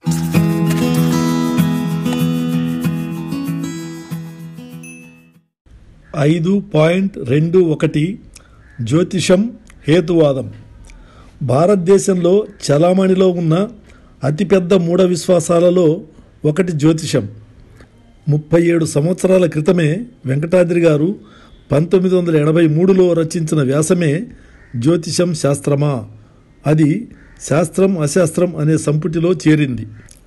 ఐదు పాయింట్ రెండు ఒకటి జ్యోతిషం హేతువాదం భారతదేశంలో చలామణిలో ఉన్న అతిపెద్ద మూఢ విశ్వాసాలలో ఒకటి జ్యోతిషం ముప్పై ఏడు సంవత్సరాల క్రితమే వెంకటాద్రి గారు పంతొమ్మిది వందల ఎనభై మూడులో రచించిన వ్యాసమే జ్యోతిషం శాస్త్రమా అది శాస్త్రం అశాస్త్రం అనే సంపుటిలో చేరింది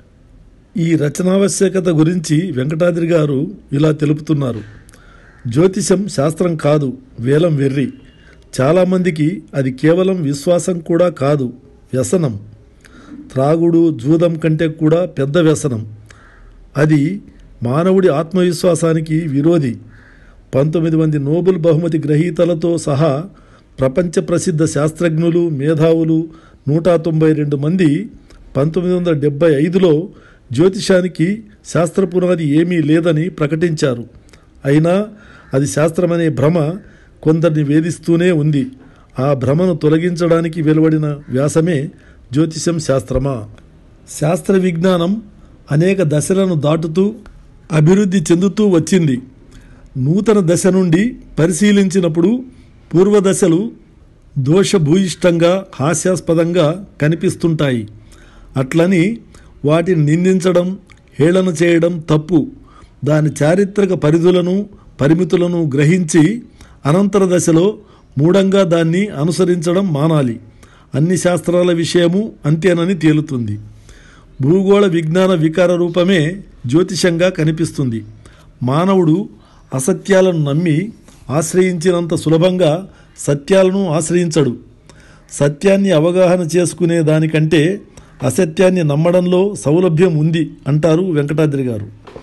ఈ రచనావశ్యకత గురించి వెంకటాద్రి గారు ఇలా తెలుపుతున్నారు జ్యోతిషం శాస్త్రం కాదు వేలం వెర్రి చాలామందికి అది కేవలం విశ్వాసం కూడా కాదు వ్యసనం త్రాగుడు జూదం కంటే కూడా పెద్ద వ్యసనం అది మానవుడి ఆత్మవిశ్వాసానికి విరోధి పంతొమ్మిది మంది నోబెల్ బహుమతి గ్రహీతలతో సహా ప్రపంచ ప్రసిద్ధ శాస్త్రజ్ఞులు మేధావులు నూట తొంభై రెండు మంది పంతొమ్మిది వందల డెబ్బై ఐదులో జ్యోతిషానికి శాస్త్ర పునాది ఏమీ లేదని ప్రకటించారు అయినా అది శాస్త్రమనే భ్రమ కొందరిని వేధిస్తూనే ఉంది ఆ భ్రమను తొలగించడానికి వెలువడిన వ్యాసమే జ్యోతిషం శాస్త్రమా శాస్త్ర విజ్ఞానం అనేక దశలను దాటుతూ అభివృద్ధి చెందుతూ వచ్చింది నూతన దశ నుండి పరిశీలించినప్పుడు పూర్వదశలు దోషభూయిష్టంగా హాస్యాస్పదంగా కనిపిస్తుంటాయి అట్లని వాటిని నిందించడం హేళన చేయడం తప్పు దాని చారిత్రక పరిధులను పరిమితులను గ్రహించి అనంతర దశలో మూఢంగా దాన్ని అనుసరించడం మానాలి అన్ని శాస్త్రాల విషయము అంతేనని తేలుతుంది భూగోళ విజ్ఞాన వికార రూపమే జ్యోతిషంగా కనిపిస్తుంది మానవుడు అసత్యాలను నమ్మి ఆశ్రయించినంత సులభంగా సత్యాలను ఆశ్రయించడు సత్యాన్ని అవగాహన చేసుకునే దానికంటే అసత్యాన్ని నమ్మడంలో సౌలభ్యం ఉంది అంటారు వెంకటాద్రి గారు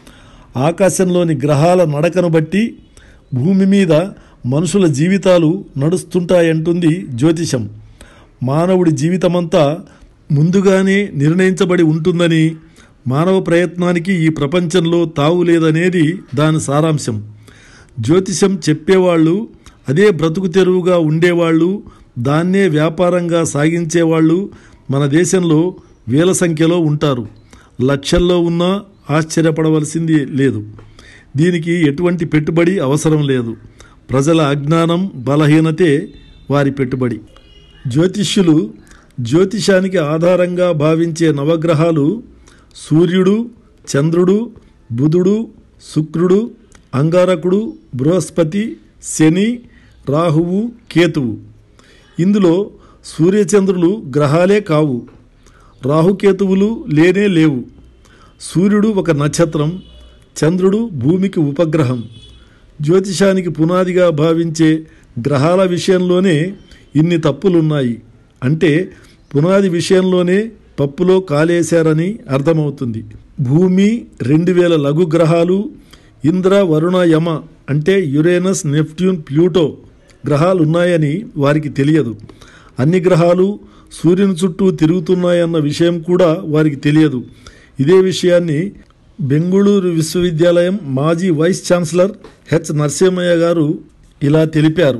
ఆకాశంలోని గ్రహాల నడకను బట్టి భూమి మీద మనుషుల జీవితాలు నడుస్తుంటాయంటుంది జ్యోతిషం మానవుడి జీవితమంతా ముందుగానే నిర్ణయించబడి ఉంటుందని మానవ ప్రయత్నానికి ఈ ప్రపంచంలో తావు లేదనేది దాని సారాంశం జ్యోతిషం చెప్పేవాళ్ళు అదే బ్రతుకు తెరువుగా ఉండేవాళ్ళు దాన్నే వ్యాపారంగా సాగించేవాళ్ళు మన దేశంలో వేల సంఖ్యలో ఉంటారు లక్షల్లో ఉన్నా ఆశ్చర్యపడవలసింది లేదు దీనికి ఎటువంటి పెట్టుబడి అవసరం లేదు ప్రజల అజ్ఞానం బలహీనతే వారి పెట్టుబడి జ్యోతిష్యులు జ్యోతిషానికి ఆధారంగా భావించే నవగ్రహాలు సూర్యుడు చంద్రుడు బుధుడు శుక్రుడు అంగారకుడు బృహస్పతి శని రాహువు కేతువు ఇందులో సూర్యచంద్రులు గ్రహాలే కావు రాహుకేతువులు లేనే లేవు సూర్యుడు ఒక నక్షత్రం చంద్రుడు భూమికి ఉపగ్రహం జ్యోతిషానికి పునాదిగా భావించే గ్రహాల విషయంలోనే ఇన్ని తప్పులున్నాయి అంటే పునాది విషయంలోనే పప్పులో కాలేశారని అర్థమవుతుంది భూమి రెండు వేల లఘు గ్రహాలు ఇంద్ర వరుణ యమ అంటే యురేనస్ నెప్ట్యూన్ ప్లూటో గ్రహాలు ఉన్నాయని వారికి తెలియదు అన్ని గ్రహాలు సూర్యుని చుట్టూ తిరుగుతున్నాయన్న విషయం కూడా వారికి తెలియదు ఇదే విషయాన్ని బెంగుళూరు విశ్వవిద్యాలయం మాజీ vice chancellor H Narasimhaiah garu ఇలా తెలిపారు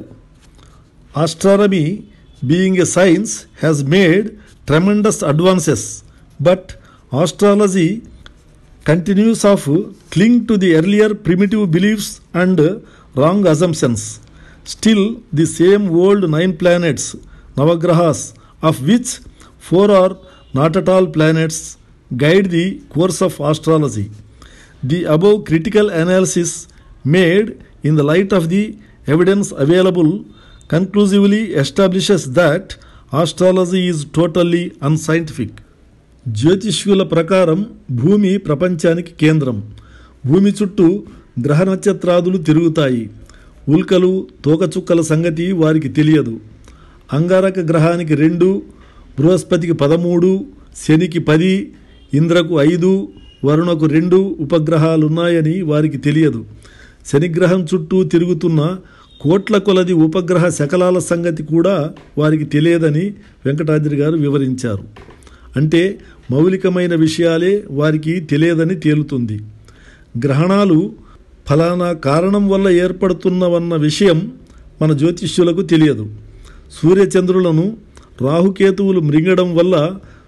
astronomy being a science has made tremendous advances but astrology continues of cling to the earlier primitive beliefs and wrong assumptions. Still, the same old nine planets, Navagrahas, of which four are not at all planets, guide the course of astrology. The above critical analysis made in the light of the evidence available conclusively establishes that astrology is totally unscientific. జ్యోతిష్యుల ప్రకారం భూమి ప్రపంచానికి కేంద్రం భూమి చుట్టూ గ్రహ నక్షత్రాదులు తిరుగుతాయి ఉల్కలు తోకచుక్కల సంగతి వారికి తెలియదు అంగారక గ్రహానికి రెండు బృహస్పతికి పదమూడు శనికి పది ఇంద్రకు ఐదు వరుణకు రెండు ఉపగ్రహాలున్నాయని వారికి తెలియదు శనిగ్రహం చుట్టూ తిరుగుతున్న కోట్ల కొలది ఉపగ్రహ శకలాల సంగతి కూడా వారికి తెలియదని వెంకటాద్రి గారు వివరించారు అంటే మౌలికమైన విషయాలే వారికి తెలియదని తేలుతుంది గ్రహణాలు ఫలానా కారణం వల్ల ఏర్పడుతున్నవన్న విషయం మన జ్యోతిష్యులకు తెలియదు సూర్యచంద్రులను రాహుకేతువులు మృంగడం వల్ల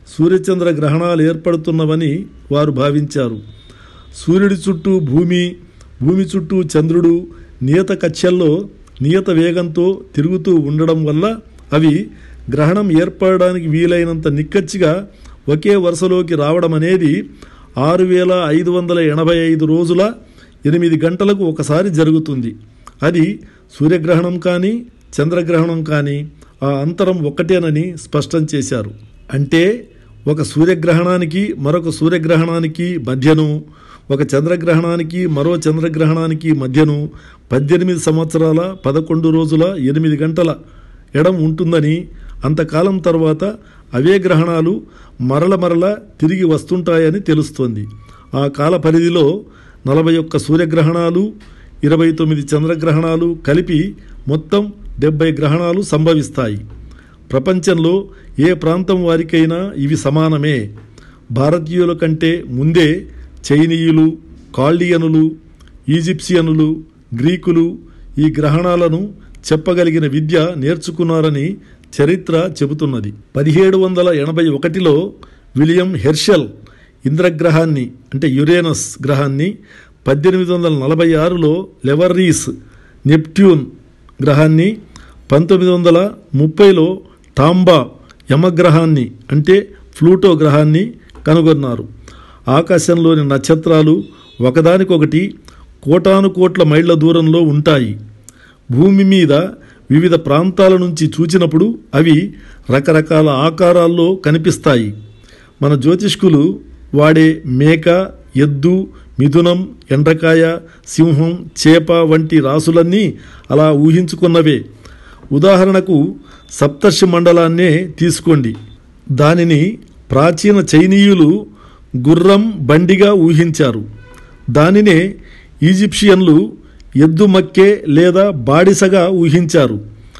సూర్యచంద్ర గ్రహణాలు ఏర్పడుతున్నవని వారు భావించారు సూర్యుడి చుట్టూ భూమి భూమి చుట్టూ చంద్రుడు నియత కక్షల్లో నియత వేగంతో తిరుగుతూ ఉండడం వల్ల అవి గ్రహణం ఏర్పడడానికి వీలైనంత నిక్కచ్చిగా ఒకే వరుసలోకి రావడం అనేది ఆరు వేల ఐదు వందల ఎనభై ఐదు రోజుల ఎనిమిది గంటలకు ఒకసారి జరుగుతుంది అది సూర్యగ్రహణం కానీ చంద్రగ్రహణం కానీ ఆ అంతరం ఒక్కటేనని స్పష్టం చేశారు అంటే ఒక సూర్యగ్రహణానికి మరొక సూర్యగ్రహణానికి మధ్యను ఒక చంద్రగ్రహణానికి మరో చంద్రగ్రహణానికి మధ్యను పద్దెనిమిది సంవత్సరాల పదకొండు రోజుల ఎనిమిది గంటల ఎడం ఉంటుందని అంతకాలం తర్వాత అవే గ్రహణాలు మరల మరల తిరిగి వస్తుంటాయని తెలుస్తోంది ఆ కాల పరిధిలో నలభై ఒక్క సూర్యగ్రహణాలు ఇరవై తొమ్మిది చంద్రగ్రహణాలు కలిపి మొత్తం డెబ్బై గ్రహణాలు సంభవిస్తాయి ప్రపంచంలో ఏ ప్రాంతం వారికైనా ఇవి సమానమే భారతీయుల కంటే ముందే చైనీయులు కాల్డియనులు ఈజిప్షియనులు గ్రీకులు ఈ గ్రహణాలను చెప్పగలిగిన విద్య నేర్చుకున్నారని చరిత్ర చెబుతున్నది పదిహేడు వందల ఎనభై ఒకటిలో విలియం హెర్షల్ ఇంద్రగ్రహాన్ని అంటే యురేనస్ గ్రహాన్ని పద్దెనిమిది వందల నలభై ఆరులో లెవర్రీస్ నెప్ట్యూన్ గ్రహాన్ని పంతొమ్మిది వందల ముప్పైలో టాంబా యమగ్రహాన్ని అంటే ఫ్లూటో గ్రహాన్ని కనుగొన్నారు ఆకాశంలోని నక్షత్రాలు ఒకదానికొకటి కోటాను కోట్ల మైళ్ళ దూరంలో ఉంటాయి భూమి మీద వివిధ ప్రాంతాల నుంచి చూచినప్పుడు అవి రకరకాల ఆకారాల్లో కనిపిస్తాయి మన జ్యోతిష్కులు వాడే మేక ఎద్దు మిథునం ఎండ్రకాయ సింహం చేప వంటి రాసులన్నీ అలా ఊహించుకున్నవే ఉదాహరణకు సప్తర్షి మండలాన్నే తీసుకోండి దానిని ప్రాచీన చైనీయులు గుర్రం బండిగా ఊహించారు దానినే ఈజిప్షియన్లు ఎద్దు మక్కే లేదా బాడిసగా ఊహించారు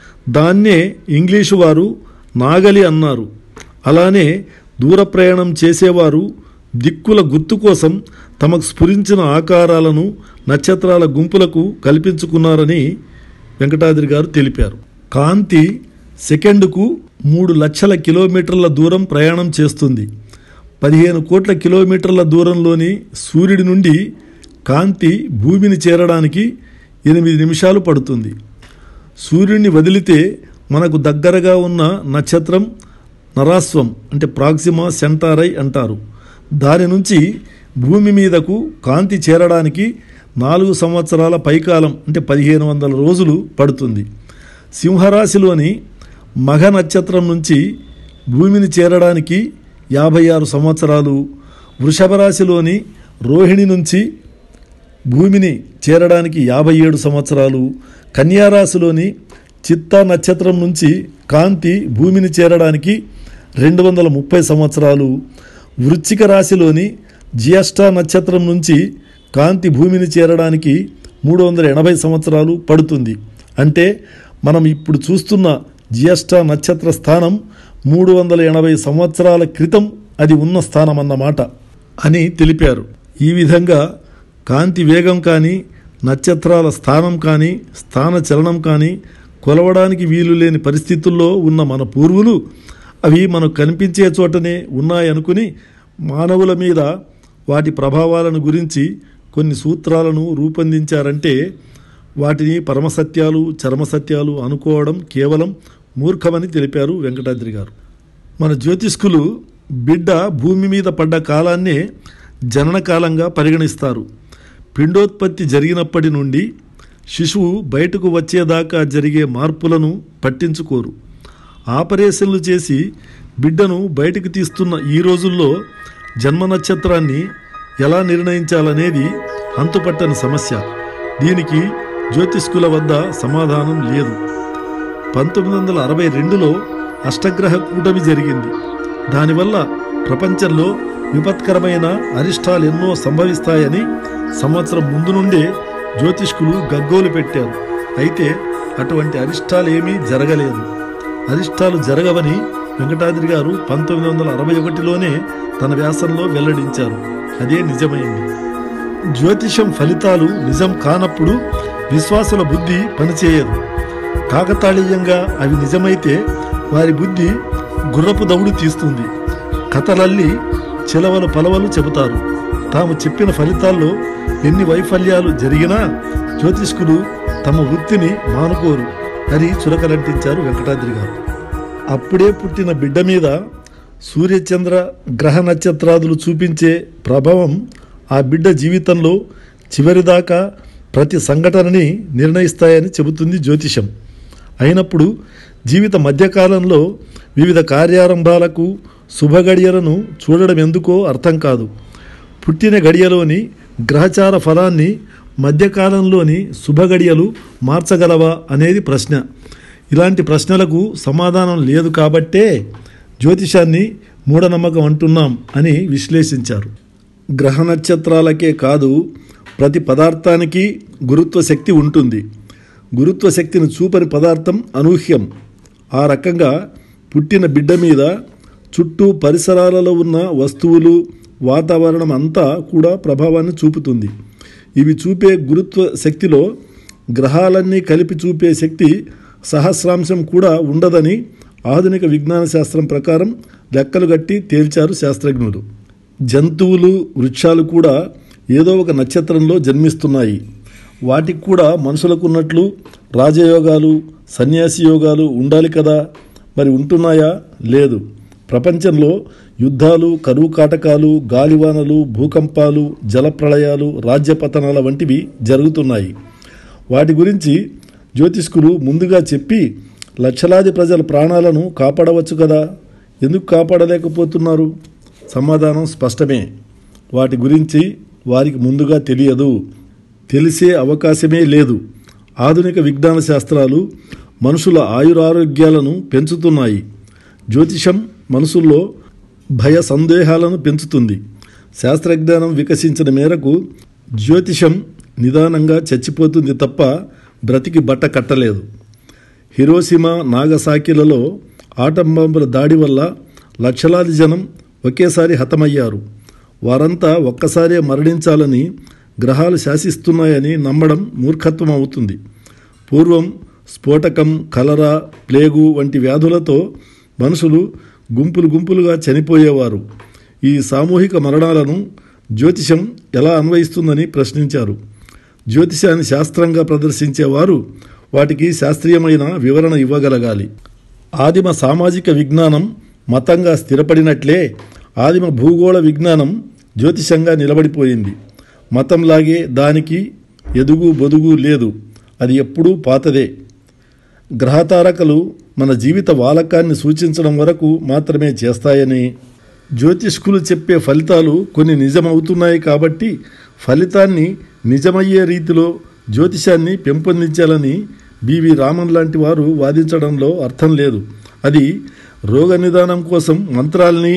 దాన్నే ఇంగ్లీషు వారు నాగలి అన్నారు అలానే దూర ప్రయాణం చేసేవారు దిక్కుల గుర్తు కోసం తమకు స్ఫురించిన ఆకారాలను నక్షత్రాల గుంపులకు కల్పించుకున్నారని వెంకటాద్రి గారు తెలిపారు కాంతి సెకండుకు మూడు లక్షల కిలోమీటర్ల దూరం ప్రయాణం చేస్తుంది పదిహేను కోట్ల కిలోమీటర్ల దూరంలోని సూర్యుడి నుండి కాంతి భూమిని చేరడానికి ఎనిమిది నిమిషాలు పడుతుంది సూర్యుడిని వదిలితే మనకు దగ్గరగా ఉన్న నక్షత్రం నరాస్వం అంటే ప్రాక్సిమా సెంటారై అంటారు దాని నుంచి భూమి మీదకు కాంతి చేరడానికి నాలుగు సంవత్సరాల పైకాలం అంటే పదిహేను వందల రోజులు పడుతుంది సింహరాశిలోని మఘ నక్షత్రం నుంచి భూమిని చేరడానికి యాభై ఆరు సంవత్సరాలు వృషభ రాశిలోని రోహిణి నుంచి భూమిని చేరడానికి యాభై ఏడు సంవత్సరాలు కన్యారాశిలోని చిత్తా నక్షత్రం నుంచి కాంతి భూమిని చేరడానికి రెండు వందల ముప్పై సంవత్సరాలు వృశ్చిక రాశిలోని జియస్టా నక్షత్రం నుంచి కాంతి భూమిని చేరడానికి మూడు వందల ఎనభై సంవత్సరాలు పడుతుంది అంటే మనం ఇప్పుడు చూస్తున్న జియస్టా నక్షత్ర స్థానం మూడు వందల ఎనభై సంవత్సరాల క్రితం అది ఉన్న స్థానం అన్నమాట అని తెలిపారు ఈ విధంగా కాంతి వేగం కానీ నక్షత్రాల స్థానం కానీ స్థాన చలనం కానీ కొలవడానికి వీలు లేని పరిస్థితుల్లో ఉన్న మన పూర్వులు అవి మనకు కనిపించే చోటనే ఉన్నాయనుకుని మానవుల మీద వాటి ప్రభావాలను గురించి కొన్ని సూత్రాలను రూపొందించారంటే వాటిని పరమసత్యాలు చరమసత్యాలు అనుకోవడం కేవలం మూర్ఖమని తెలిపారు వెంకటాద్రి గారు మన జ్యోతిష్కులు బిడ్డ భూమి మీద పడ్డ కాలాన్నే జనన కాలంగా పరిగణిస్తారు పిండోత్పత్తి జరిగినప్పటి నుండి శిశువు బయటకు వచ్చేదాకా జరిగే మార్పులను పట్టించుకోరు ఆపరేషన్లు చేసి బిడ్డను బయటకు తీస్తున్న ఈ రోజుల్లో జన్మ నక్షత్రాన్ని ఎలా నిర్ణయించాలనేది అంతుపట్టని సమస్య దీనికి జ్యోతిష్కుల వద్ద సమాధానం లేదు పంతొమ్మిది వందల అరవై రెండులో అష్టగ్రహ కూటమి జరిగింది దానివల్ల ప్రపంచంలో విపత్కరమైన అరిష్టాలు ఎన్నో సంభవిస్తాయని సంవత్సరం ముందు నుండే జ్యోతిష్కులు గగ్గోలు పెట్టారు అయితే అటువంటి అరిష్టాలు ఏమీ జరగలేదు అరిష్టాలు జరగవని వెంకటాద్రి గారు పంతొమ్మిది వందల అరవై ఒకటిలోనే తన వ్యాసంలో వెల్లడించారు అదే నిజమైంది జ్యోతిషం ఫలితాలు నిజం కానప్పుడు విశ్వాసుల బుద్ధి పనిచేయదు కాకతాళీయంగా అవి నిజమైతే వారి బుద్ధి గుర్రపు దవుడు తీస్తుంది కథలల్లి చిలవలు పలవలు చెబుతారు తాము చెప్పిన ఫలితాల్లో ఎన్ని వైఫల్యాలు జరిగినా జ్యోతిష్కులు తమ వృత్తిని మానుకోరు అని చురకలంటించారు వెంకటాద్రి గారు అప్పుడే పుట్టిన బిడ్డ మీద సూర్యచంద్ర గ్రహ నక్షత్రాదులు చూపించే ప్రభావం ఆ బిడ్డ జీవితంలో చివరిదాకా ప్రతి సంఘటనని నిర్ణయిస్తాయని చెబుతుంది జ్యోతిషం అయినప్పుడు జీవిత మధ్యకాలంలో వివిధ కార్యారంభాలకు శుభగడియలను చూడడం ఎందుకో అర్థం కాదు పుట్టిన గడియలోని గ్రహచార ఫలాన్ని మధ్యకాలంలోని శుభగడియలు మార్చగలవా అనేది ప్రశ్న ఇలాంటి ప్రశ్నలకు సమాధానం లేదు కాబట్టే జ్యోతిషాన్ని మూఢనమ్మకం అంటున్నాం అని విశ్లేషించారు గ్రహ నక్షత్రాలకే కాదు ప్రతి పదార్థానికి గురుత్వ శక్తి ఉంటుంది గురుత్వ శక్తిని చూపని పదార్థం అనూహ్యం ఆ రకంగా పుట్టిన బిడ్డ మీద చుట్టూ పరిసరాలలో ఉన్న వస్తువులు వాతావరణం అంతా కూడా ప్రభావాన్ని చూపుతుంది ఇవి చూపే గురుత్వ శక్తిలో గ్రహాలన్నీ కలిపి చూపే శక్తి సహస్రాంశం కూడా ఉండదని ఆధునిక విజ్ఞాన శాస్త్రం ప్రకారం లెక్కలు గట్టి తేల్చారు శాస్త్రజ్ఞులు జంతువులు వృక్షాలు కూడా ఏదో ఒక నక్షత్రంలో జన్మిస్తున్నాయి వాటికి కూడా మనుషులకు ఉన్నట్లు రాజయోగాలు సన్యాసి యోగాలు ఉండాలి కదా మరి ఉంటున్నాయా లేదు ప్రపంచంలో యుద్ధాలు కరువు కాటకాలు గాలివానలు భూకంపాలు జలప్రళయాలు రాజ్యపతనాల వంటివి జరుగుతున్నాయి వాటి గురించి జ్యోతిష్కులు ముందుగా చెప్పి లక్షలాది ప్రజల ప్రాణాలను కాపాడవచ్చు కదా ఎందుకు కాపాడలేకపోతున్నారు సమాధానం స్పష్టమే వాటి గురించి వారికి ముందుగా తెలియదు తెలిసే అవకాశమే లేదు ఆధునిక విజ్ఞాన శాస్త్రాలు మనుషుల ఆయురారోగ్యాలను పెంచుతున్నాయి జ్యోతిషం మనసుల్లో భయ సందేహాలను పెంచుతుంది శాస్త్రజ్ఞానం వికసించిన మేరకు జ్యోతిషం నిదానంగా చచ్చిపోతుంది తప్ప బ్రతికి బట్ట కట్టలేదు హిరోసిమా నాగసాకిలలో ఆటం బాంబుల దాడి వల్ల లక్షలాది జనం ఒకేసారి హతమయ్యారు వారంతా ఒక్కసారే మరణించాలని గ్రహాలు శాసిస్తున్నాయని నమ్మడం మూర్ఖత్వం అవుతుంది పూర్వం స్ఫోటకం కలరా ప్లేగు వంటి వ్యాధులతో మనుషులు గుంపులు గుంపులుగా చనిపోయేవారు ఈ సామూహిక మరణాలను జ్యోతిషం ఎలా అన్వయిస్తుందని ప్రశ్నించారు జ్యోతిషాన్ని శాస్త్రంగా ప్రదర్శించేవారు వాటికి శాస్త్రీయమైన వివరణ ఇవ్వగలగాలి ఆదిమ సామాజిక విజ్ఞానం మతంగా స్థిరపడినట్లే ఆదిమ భూగోళ విజ్ఞానం జ్యోతిషంగా నిలబడిపోయింది మతంలాగే దానికి ఎదుగు బొదుగు లేదు అది ఎప్పుడూ పాతదే గ్రహతారకలు మన జీవిత వాలకాన్ని సూచించడం వరకు మాత్రమే చేస్తాయని జ్యోతిష్కులు చెప్పే ఫలితాలు కొన్ని నిజమవుతున్నాయి కాబట్టి ఫలితాన్ని నిజమయ్యే రీతిలో జ్యోతిషాన్ని పెంపొందించాలని బివి రామన్ లాంటి వారు వాదించడంలో అర్థం లేదు అది రోగ నిదానం కోసం మంత్రాల్ని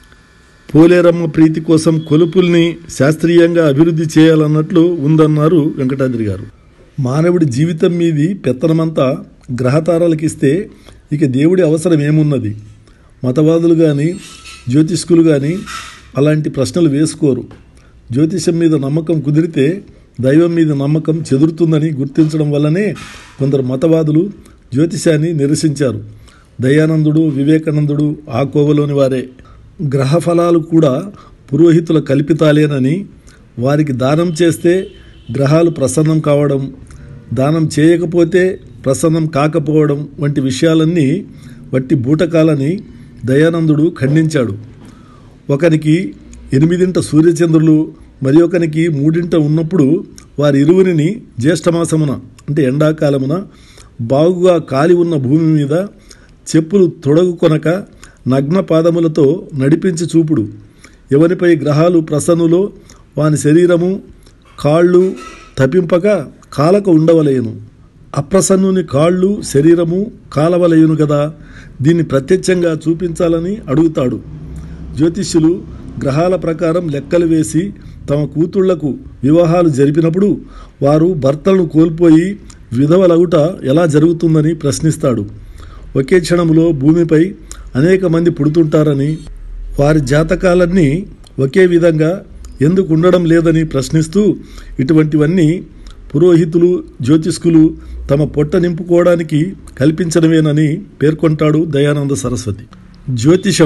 పోలేరమ్మ ప్రీతి కోసం కొలుపుల్ని శాస్త్రీయంగా అభివృద్ధి చేయాలన్నట్లు ఉందన్నారు వెంకటాద్రి గారు మానవుడి జీవితం మీది పెత్తనమంతా గ్రహతారాలకిస్తే ఇక దేవుడి అవసరం ఏమున్నది మతవాదులు కానీ జ్యోతిష్కులు కానీ అలాంటి ప్రశ్నలు వేసుకోరు జ్యోతిషం మీద నమ్మకం కుదిరితే దైవం మీద నమ్మకం చెదురుతుందని గుర్తించడం వల్లనే కొందరు మతవాదులు జ్యోతిషాన్ని నిరసించారు దయానందుడు వివేకానందుడు ఆ కోవలోని వారే గ్రహ ఫలాలు కూడా పురోహితుల కల్పితాలేనని వారికి దానం చేస్తే గ్రహాలు ప్రసన్నం కావడం దానం చేయకపోతే ప్రసన్నం కాకపోవడం వంటి విషయాలన్నీ వట్టి బూటకాలని దయానందుడు ఖండించాడు ఒకనికి ఎనిమిదింట సూర్యచంద్రులు మరి ఒకనికి మూడింట ఉన్నప్పుడు వారి ఇరువురిని జ్యేష్ఠమాసమున అంటే ఎండాకాలమున బాగుగా కాలి ఉన్న భూమి మీద చెప్పులు తొడగు కొనక నగ్న పాదములతో నడిపించి చూపుడు ఎవరిపై గ్రహాలు ప్రసన్నులో వాని శరీరము కాళ్ళు తపింపక కాలక ఉండవలేను అప్రసన్నుని కాళ్ళు శరీరము కాలవలయును కదా దీన్ని ప్రత్యక్షంగా చూపించాలని అడుగుతాడు జ్యోతిష్యులు గ్రహాల ప్రకారం లెక్కలు వేసి తమ కూతుళ్లకు వివాహాలు జరిపినప్పుడు వారు భర్తలను కోల్పోయి విధవలగుట ఎలా జరుగుతుందని ప్రశ్నిస్తాడు ఒకే క్షణంలో భూమిపై అనేక మంది పుడుతుంటారని వారి జాతకాలన్నీ ఒకే విధంగా ఎందుకు ఉండడం లేదని ప్రశ్నిస్తూ ఇటువంటివన్నీ పురోహితులు జ్యోతిష్కులు తమ పొట్ట నింపుకోవడానికి కల్పించడమేనని పేర్కొంటాడు దయానంద సరస్వతి జ్యోతిషం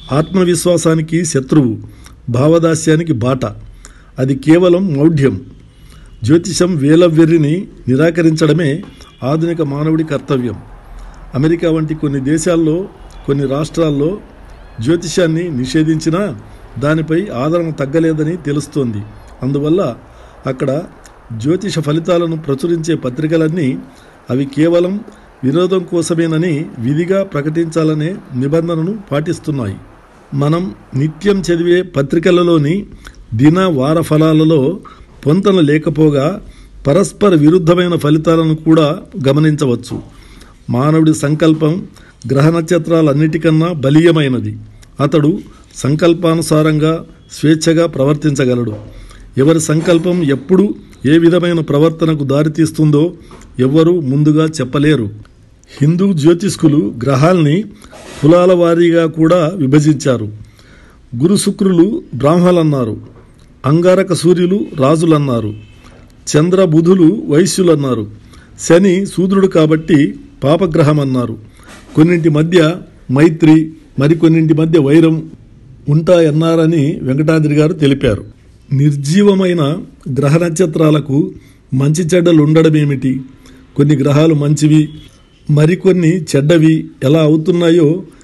ఆత్మవిశ్వాసానికి శత్రువు భావదాస్యానికి బాట అది కేవలం మౌఢ్యం జ్యోతిషం వేలవెర్రిని నిరాకరించడమే ఆధునిక మానవుడి కర్తవ్యం అమెరికా వంటి కొన్ని దేశాల్లో కొన్ని రాష్ట్రాల్లో జ్యోతిషాన్ని నిషేధించినా దానిపై ఆదరణ తగ్గలేదని తెలుస్తోంది అందువల్ల అక్కడ జ్యోతిష ఫలితాలను ప్రచురించే పత్రికలన్నీ అవి కేవలం వినోదం కోసమేనని విధిగా ప్రకటించాలనే నిబంధనను పాటిస్తున్నాయి మనం నిత్యం చదివే పత్రికలలోని దిన వార ఫలాలలో పొంతన లేకపోగా పరస్పర విరుద్ధమైన ఫలితాలను కూడా గమనించవచ్చు మానవుడి సంకల్పం గ్రహ నక్షత్రాలన్నిటికన్నా బలీయమైనది అతడు సంకల్పానుసారంగా స్వేచ్ఛగా ప్రవర్తించగలడు ఎవరి సంకల్పం ఎప్పుడు ఏ విధమైన ప్రవర్తనకు దారితీస్తుందో ఎవ్వరూ ముందుగా చెప్పలేరు హిందూ జ్యోతిష్కులు గ్రహాల్ని కులాల వారీగా కూడా విభజించారు గురు శుక్రులు బ్రాహ్మలన్నారు అంగారక సూర్యులు రాజులన్నారు చంద్ర బుధులు వైశ్యులన్నారు శని శూద్రుడు కాబట్టి పాపగ్రహం అన్నారు కొన్నింటి మధ్య మైత్రి మరికొన్నింటి మధ్య వైరం ఉంటాయన్నారని వెంకటాద్రి గారు తెలిపారు నిర్జీవమైన గ్రహ నక్షత్రాలకు మంచి చెడ్డలు ఉండడమేమిటి కొన్ని గ్రహాలు మంచివి మరికొన్ని చెడ్డవి ఎలా అవుతున్నాయో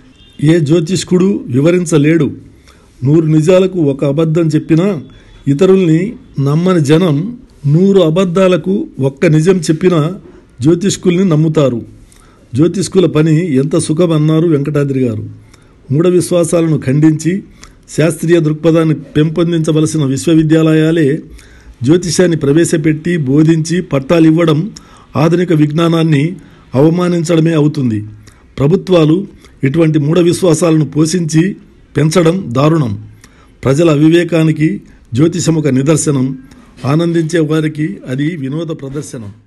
ఏ జ్యోతిష్కుడు వివరించలేడు నూరు నిజాలకు ఒక అబద్ధం చెప్పినా ఇతరుల్ని నమ్మని జనం నూరు అబద్ధాలకు ఒక్క నిజం చెప్పినా జ్యోతిష్కుల్ని నమ్ముతారు జ్యోతిష్కుల పని ఎంత సుఖమన్నారు వెంకటాద్రి గారు మూఢ విశ్వాసాలను ఖండించి శాస్త్రీయ దృక్పథాన్ని పెంపొందించవలసిన విశ్వవిద్యాలయాలే జ్యోతిషాన్ని ప్రవేశపెట్టి బోధించి పట్టాలు ఇవ్వడం ఆధునిక విజ్ఞానాన్ని అవమానించడమే అవుతుంది ప్రభుత్వాలు ఇటువంటి మూఢ విశ్వాసాలను పోషించి పెంచడం దారుణం ప్రజల అవివేకానికి జ్యోతిషం ఒక నిదర్శనం ఆనందించే వారికి అది వినోద ప్రదర్శనం